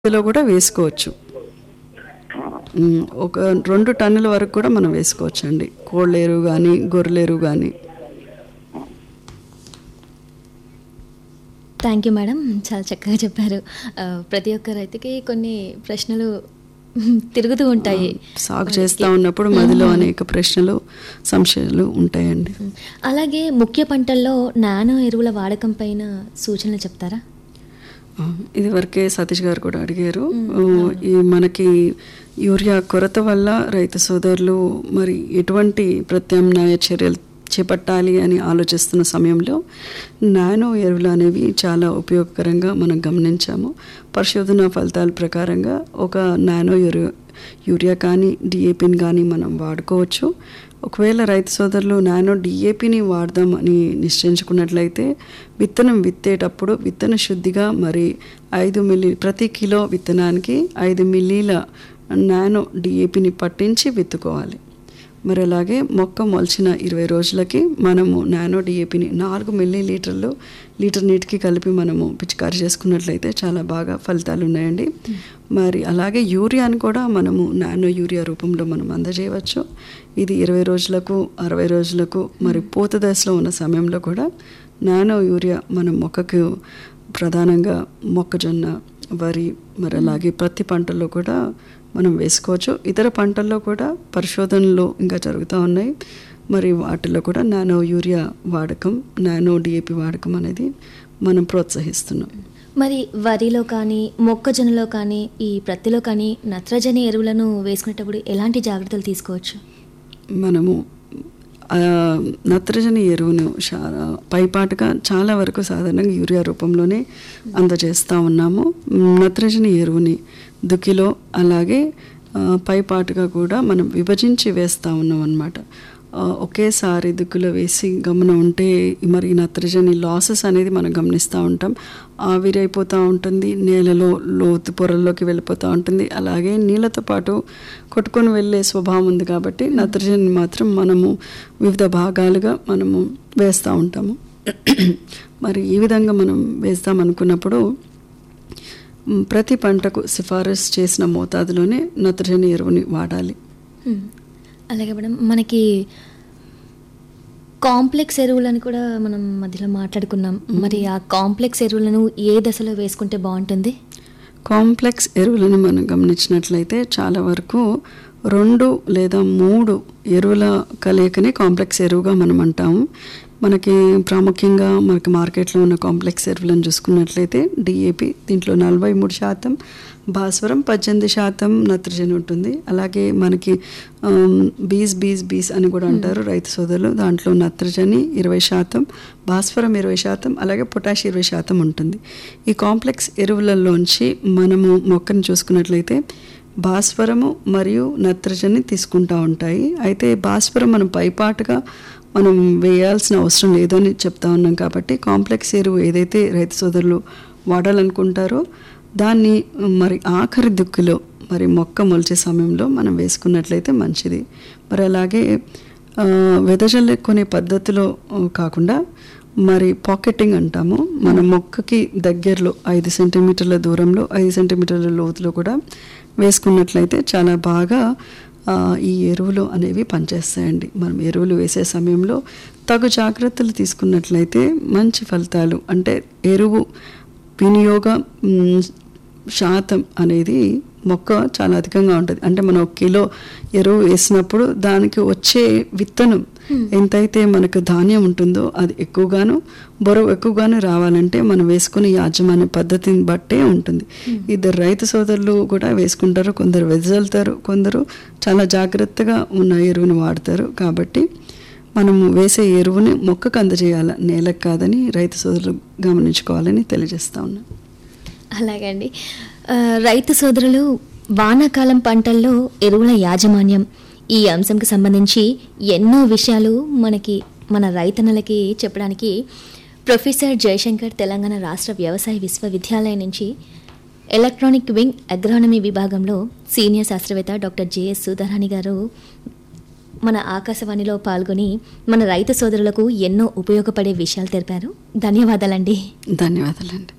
ఇందులో కూడా వేసుకోవచ్చు ఉమ్, ఒక రెండు టన్నుల వరకు కూడా మనం వేసుకోవచ్చు అండి కోళ్ళేరు కానీ గొర్రెలేరు కానీ థ్యాంక్ యూ మేడం చాలా చక్కగా చెప్పారు ఆ, ప్రతి ఒక్క రైతుకి కొన్ని ప్రశ్నలు తిరుగుతూ ఉంటాయి సాగు చేస్తూ ఉన్నప్పుడు మదిలో అనేక ప్రశ్నలు సంశయాలు ఉంటాయండి అలాగే ముఖ్య పంటల్లో నానో ఎరువుల వాడకం పైన సూచనలు చెప్తారా ఆ, ఇది వరకే సతీష్ గారు కూడా అడిగారు ఆ, ఈ మనకి యూరియా కొరత వల్ల రైతు సోదరులు మరి ఎటువంటి ప్రత్యామ్నాయ చర్యలు చేపట్టాలి అని ఆలోచిస్తున్న సమయంలో నానో ఎరువులు అనేవి చాలా ఉపయోగకరంగా మనం గమనించాము పరిశోధన ఫలితాల ప్రకారంగా ఒక నానో యూరియా యూరియా కానీ డిఏపిని కానీ మనం వాడుకోవచ్చు ఒకవేళ రైతు సోదరులు నానో డిఏపిని వాడదాం అని నిశ్చయించుకున్నట్లయితే విత్తనం విత్తేటప్పుడు విత్తన శుద్ధిగా మరి ఐదు మిల్లీ ప్రతి కిలో విత్తనానికి ఐదు మిల్లీల నానో డిఏపిని పట్టించి విత్తుకోవాలి మరి అలాగే మొక్క మొలిచిన ఇరవై రోజులకి మనము నానో డిఏపిని నాలుగు మిల్లీ లీటర్లు లీటర్ నీటికి కలిపి మనము పిచికారి చేసుకున్నట్లయితే చాలా బాగా ఫలితాలు ఉన్నాయండి మరి అలాగే యూరియాని కూడా మనము నానో యూరియా రూపంలో మనం అందజేయవచ్చు ఇది ఇరవై రోజులకు అరవై రోజులకు మరి పూత దశలో ఉన్న సమయంలో కూడా నానో యూరియా మన మొక్కకు ప్రధానంగా మొక్కజొన్న వరి మరి అలాగే ప్రతి పంటల్లో కూడా మనం వేసుకోవచ్చు ఇతర పంటల్లో కూడా పరిశోధనలు ఇంకా జరుగుతూ ఉన్నాయి మరి వాటిలో కూడా నానో యూరియా వాడకం నానో డిఏపి వాడకం అనేది మనం ప్రోత్సహిస్తున్నాం మరి వరిలో కానీ మొక్కజొన్నలో కానీ ఈ ప్రత్తిలో కానీ నత్రజని ఎరువులను వేసుకునేటప్పుడు ఎలాంటి జాగ్రత్తలు తీసుకోవచ్చు మనము ఆ, నత్రజని ఎరువును శా- పైపాటుగా చాలా వరకు సాధారణంగా యూరియా రూపంలోనే అందజేస్తూ ఉన్నాము మ్, నత్రజని ఎరువుని దుక్కిలో అలాగే ఆ, పైపాటుగా కూడా మనం విభజించి వేస్తూ ఉన్నాం అన్నమాట ఆ, ఒకేసారి దుక్కులో వేసి గమనం ఉంటే మరి ఈ నత్రజని లాసెస్ అనేది మనం గమనిస్తూ ఉంటాం ఆవిరైపోతూ ఉంటుంది నేలలో లోతు పొరల్లోకి వెళ్ళిపోతూ ఉంటుంది అలాగే నీళ్ళతో పాటు కొట్టుకొని వెళ్ళే స్వభావం ఉంది కాబట్టి నత్రజని మాత్రం మనము వివిధ భాగాలుగా మనము వేస్తూ ఉంటాము మరి ఈ విధంగా మనం వేస్తాం అనుకున్నప్పుడు మ్, ప్రతి పంటకు సిఫారసు చేసిన మోతాదులోనే నత్రజని ఎరువుని వాడాలి హ్మ్. అలాగే మేడం మనకి కాంప్లెక్స్ ఎరువులను కూడా మనం మధ్యలో మాట్లాడుకున్నాం మరి ఆ కాంప్లెక్స్ ఎరువులను ఏ దశలో వేసుకుంటే బాగుంటుంది కాంప్లెక్స్ ఎరువులను మనం గమనించినట్లయితే చాలా వరకు రెండు లేదా మూడు ఎరువుల కలయికని కాంప్లెక్స్ ఎరువుగా మనం అంటాము మనకి ప్రాముఖ్యంగా మనకి మార్కెట్లో ఉన్న కాంప్లెక్స్ ఎరువులను చూసుకున్నట్లయితే డిఏపి దీంట్లో నలభై మూడు శాతం భాస్వరం పద్దెనిమిది శాతం నత్రజని ఉంటుంది అలాగే మనకి ఆమ్, బీస్ బీస్ బీస్ అని కూడా అంటారు రైతు సోదరులు దాంట్లో నత్రజని ఇరవై శాతం భాస్వరం ఇరవై శాతం అలాగే పొటాష్ ఇరవై శాతం ఉంటుంది ఈ కాంప్లెక్స్ ఎరువులలోంచి మనము మొక్కను చూసుకున్నట్లయితే భాస్వరము మరియు నత్రజని తీసుకుంటూ ఉంటాయి అయితే భాస్వరం మనం పైపాటుగా మనం వేయాల్సిన అవసరం లేదని చెప్తా ఉన్నాం కాబట్టి కాంప్లెక్స్ ఎరువు ఏదైతే రైతు సోదరులు వాడాలనుకుంటారో దాన్ని మరి ఆఖరి దుక్కులో మరి మొక్క మొలిచే సమయంలో మనం వేసుకున్నట్లయితే మంచిది మరి అలాగే ఆ, వెదజల్లుకునే పద్ధతిలో ఆ, కాకుండా మరి పాకెటింగ్ అంటాము మన మొక్కకి దగ్గరలో ఐదు సెంటీమీటర్ల దూరంలో ఐదు సెంటీమీటర్ల లోతులో కూడా వేసుకున్నట్లయితే చాలా బాగా ఆ, ఈ ఎరువులు అనేవి పనిచేస్తాయండి మనం ఎరువులు వేసే సమయంలో తగు జాగ్రత్తలు తీసుకున్నట్లయితే మంచి ఫలితాలు అంటే ఎరువు వినియోగ మ్, శాతం అనేది మొక్క చాలా అధికంగా ఉంటుంది అంటే మనం ఒక కిలో ఎరువు వేసినప్పుడు దానికి వచ్చే విత్తనం ఎంతైతే మనకు ధాన్యం ఉంటుందో అది ఎక్కువగాను బరువు ఎక్కువగాను రావాలంటే మనం వేసుకునే యాజమాన్య పద్ధతిని బట్టే ఉంటుంది ఇద్దరు రైతు సోదరులు కూడా వేసుకుంటారు కొందరు వెదజల్లుతారు కొందరు చాలా జాగ్రత్తగా ఉన్న ఎరువుని వాడతారు కాబట్టి మనము వేసే ఎరువుని మొక్కకు అందజేయాలి నేలకు కాదని రైతు సోదరులు గమనించుకోవాలని తెలియజేస్తా ఉన్నాను అలాగే అండి ఆ, రైతు సోదరులు వానాకాలం పంటల్లో ఎరువుల యాజమాన్యం ఈ అంశంకి సంబంధించి ఎన్నో విషయాలు మనకి మన రైతన్నలకి చెప్పడానికి ప్రొఫెసర్ జయశంకర్ తెలంగాణ రాష్ట్ర వ్యవసాయ విశ్వవిద్యాలయం నుంచి ఎలక్ట్రానిక్ వింగ్ అగ్రానమీ విభాగంలో సీనియర్ శాస్త్రవేత్త డాక్టర్ జేఎస్ సుధారాణి గారు మన ఆకాశవాణిలో పాల్గొని మన రైతు సోదరులకు ఎన్నో ఉపయోగపడే విషయాలు తెలిపారు ధన్యవాదాలండి ధన్యవాదాలండి